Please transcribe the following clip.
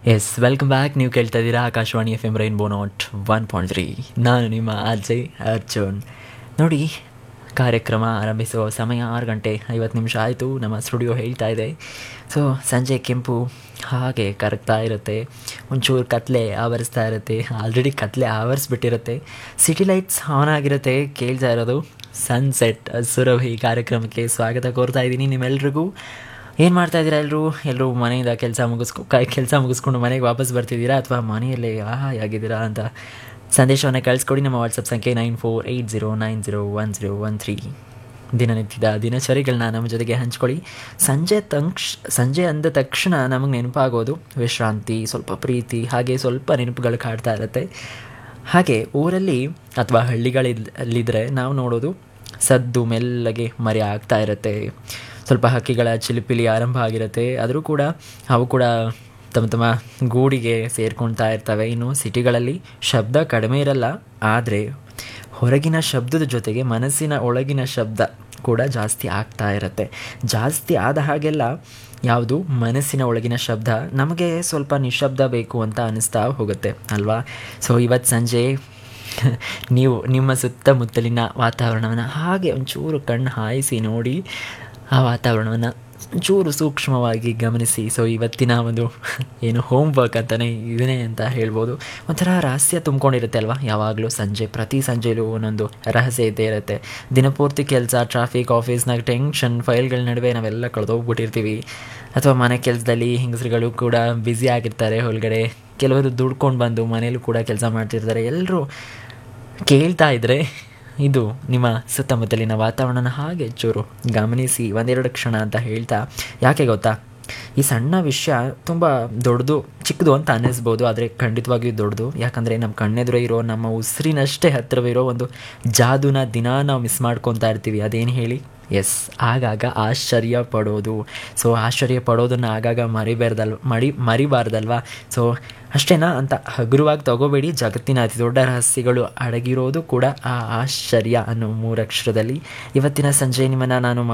S welcome back ನೀವು ಕೇಳ್ತಾ ಇದ್ದೀರಾ Akashvani F M rainbow nought one point three ನಾನು ನಿಮ್ಮ ಅಜಯ್ ಅರ್ಜುನ್ ನೋಡಿ ಕಾರ್ಯಕ್ರಮ ಆರಂಭಿಸುವ ಸಮಯ ಆರು ಗಂಟೆ ಐವತ್ತು ನಿಮಿಷ ಆಯಿತು ನಮ್ಮ ಸ್ಟುಡಿಯೋ ಹೇಳ್ತಾ ಇದೆ ಸೊ ಸಂಜೆ ಕೆಂಪು ಹಾಗೆ ಕರಗ್ತಾ ಇರುತ್ತೆ ಒಂಚೂರು ಕತ್ಲೆ ಆವರಿಸ್ತಾ ಇರುತ್ತೆ ಆಲ್ರೆಡಿ ಕತ್ಲೆ ಆವರಿಸ್ಬಿಟ್ಟಿರುತ್ತೆ ಸಿಟಿ ಲೈಟ್ಸ್ ಆನ್ ಆಗಿರುತ್ತೆ ಕೇಳ್ತಾ ಇರೋದು ಸನ್ಸೆಟ್ ಸುರಭಿ ಕಾರ್ಯಕ್ರಮಕ್ಕೆ ಸ್ವಾಗತ ಕೋರ್ತಾ ಇದ್ದೀನಿ ನಿಮ್ಮೆಲ್ರಿಗೂ ಏನು ಮಾಡ್ತಾ ಇದ್ದೀರಾ ಎಲ್ಲರೂ ಎಲ್ಲರೂ ಮನೆಯಿಂದ ಕೆಲಸ ಮುಗಿಸ್ಕೊ ಕೆಲಸ ಮುಗಿಸ್ಕೊಂಡು ಮನೆಗೆ ವಾಪಸ್ ಬರ್ತಿದ್ದೀರಾ ಅಥವಾ ಮನೆಯಲ್ಲೇ ಆಹಾ ಆಗಿದ್ದೀರಾ ಅಂತ ಸಂದೇಶವನ್ನು ಕಳಿಸ್ಕೊಡಿ ನಮ್ಮ ವಾಟ್ಸಪ್ ಸಂಖ್ಯೆ nine four eight zero nine zero one zero one three ದಿನನಿತ್ಯದ ದಿನಚರಿಗಳನ್ನ ನಮ್ಮ ಜೊತೆಗೆ ಹಂಚ್ಕೊಳ್ಳಿ ಸಂಜೆ ತಕ್ಷ ಸಂಜೆ ಅಂದ ತಕ್ಷಣ ನಮಗೆ ನೆನಪಾಗೋದು ವಿಶ್ರಾಂತಿ ಸ್ವಲ್ಪ ಪ್ರೀತಿ ಹಾಗೆ ಸ್ವಲ್ಪ ನೆನಪುಗಳು ಕಾಡ್ತಾ ಇರುತ್ತೆ ಹಾಗೆ ಊರಲ್ಲಿ ಅಥವಾ ಹಳ್ಳಿಗಳಲ್ಲಿದ್ದರೆ ನಾವು ನೋಡೋದು ಸದ್ದು ಮೆಲ್ಲಗೆ ಮರೆ ಆಗ್ತಾ ಇರುತ್ತೆ ಸ್ವಲ್ಪ ಹಕ್ಕಿಗಳ ಚಿಲಿಪಿಲಿ ಆರಂಭ ಆಗಿರುತ್ತೆ ಆದರೂ ಕೂಡ ಅವು ಕೂಡ ತಮ್ಮ ತಮ್ಮ ಗೂಡಿಗೆ ಸೇರ್ಕೊಳ್ತಾ ಇರ್ತವೆ ಇನ್ನು ಸಿಟಿಗಳಲ್ಲಿ ಶಬ್ದ ಕಡಿಮೆ ಇರಲ್ಲ ಆದರೆ ಹೊರಗಿನ ಶಬ್ದದ ಜೊತೆಗೆ ಮನಸ್ಸಿನ ಒಳಗಿನ ಶಬ್ದ ಕೂಡ ಜಾಸ್ತಿ ಆಗ್ತಾ ಇರುತ್ತೆ ಜಾಸ್ತಿ ಆದ ಹಾಗೆಲ್ಲ ಯಾವುದು ಮನಸ್ಸಿನ ಒಳಗಿನ ಶಬ್ದ ನಮಗೆ ಸ್ವಲ್ಪ ನಿಶಬ್ದ ಬೇಕು ಅಂತ ಅನ್ನಿಸ್ತಾ ಹೋಗುತ್ತೆ ಅಲ್ವಾ ಸೊ ಇವತ್ತು ಸಂಜೆ ನೀವು ನಿಮ್ಮ ಸುತ್ತಮುತ್ತಲಿನ ವಾತಾವರಣವನ್ನು ಹಾಗೆ ಒಂಚೂರು ಕಣ್ಣು ಹಾಯಿಸಿ ನೋಡಿ ಆ ವಾತಾವರಣವನ್ನು ಚೂರು ಸೂಕ್ಷ್ಮವಾಗಿ ಗಮನಿಸಿ ಸೊ ಇವತ್ತಿನ ಒಂದು ಏನು ಹೋಮ್ ವರ್ಕ್ ಅಂತಲೇ ಇದನ್ನೇ ಅಂತ ಹೇಳ್ಬೋದು ಒಂಥರ ರಹಸ್ಯ ತುಂಬ್ಕೊಂಡಿರುತ್ತೆ ಅಲ್ವಾ ಯಾವಾಗಲೂ ಸಂಜೆ ಪ್ರತಿ ಸಂಜೆಲೂ ಒಂದೊಂದು ರಹಸ್ಯ ಇದ್ದೇ ಇರುತ್ತೆ ದಿನಪೂರ್ತಿ ಕೆಲಸ ಟ್ರಾಫಿಕ್ ಆಫೀಸ್ನಾಗ ಟೆನ್ಷನ್ ಫೈಲ್ಗಳ ನಡುವೆ ನಾವೆಲ್ಲ ಕಳೆದೋಗ್ಬಿಟ್ಟಿರ್ತೀವಿ ಅಥವಾ ಮನೆ ಕೆಲಸದಲ್ಲಿ ಹೆಂಗಸರುಗಳು ಕೂಡ ಬ್ಯುಸಿ ಆಗಿರ್ತಾರೆ ಹೊರಗಡೆ ಕೆಲವರು ದುಡ್ಕೊಂಡು ಬಂದು ಮನೇಲೂ ಕೂಡ ಕೆಲಸ ಮಾಡ್ತಿರ್ತಾರೆ ಎಲ್ಲರೂ ಕೇಳ್ತಾ ಇದ್ದರೆ ಇದು ನಿಮ್ಮ ಸುತ್ತಮುತ್ತಲಿನ ವಾತಾವರಣನ ಹಾಗೆ ಚೂರು ಗಮನಿಸಿ ಒಂದೆರಡು ಕ್ಷಣ ಅಂತ ಹೇಳ್ತಾ ಯಾಕೆ ಗೊತ್ತಾ ಈ ಸಣ್ಣ ವಿಷಯ ತುಂಬ ದೊಡ್ಡದು ಚಿಕ್ಕದು ಅಂತ ಅನ್ನಿಸ್ಬೋದು ಆದರೆ ಖಂಡಿತವಾಗಿಯೂ ದೊಡ್ಡದು ಯಾಕಂದರೆ ನಮ್ಮ ಕಣ್ಣೆದುರೇ ಇರೋ ನಮ್ಮ ಉಸಿರಿನಷ್ಟೇ ಹತ್ತಿರವಿರೋ ಒಂದು ಜಾದುನ ದಿನ ನಾವು ಮಿಸ್ ಮಾಡ್ಕೊತಾ ಇರ್ತೀವಿ ಅದೇನು ಹೇಳಿ ಎಸ್ ಆಗಾಗ ಆಶ್ಚರ್ಯ ಪಡೋದು ಸೊ ಆಶ್ಚರ್ಯ ಪಡೋದನ್ನು ಆಗಾಗ ಮರಿಬಾರ್ದಲ್ ಮರಿ ಮರಿಬಾರ್ದಲ್ವಾ ಸೊ ಅಷ್ಟೇನಾ ಅಂತ ಹಗುರವಾಗಿ ತಗೋಬೇಡಿ ಜಗತ್ತಿನ ಅತಿ ದೊಡ್ಡ ರಹಸ್ಯಗಳು ಅಡಗಿರೋದು ಕೂಡ ಆ ಆಶ್ಚರ್ಯ ಅನ್ನೋ ಮೂರಕ್ಷರದಲ್ಲಿ ಇವತ್ತಿನ ಸಂಜೆ ನಿಮ್ಮನ್ನು ನಾನು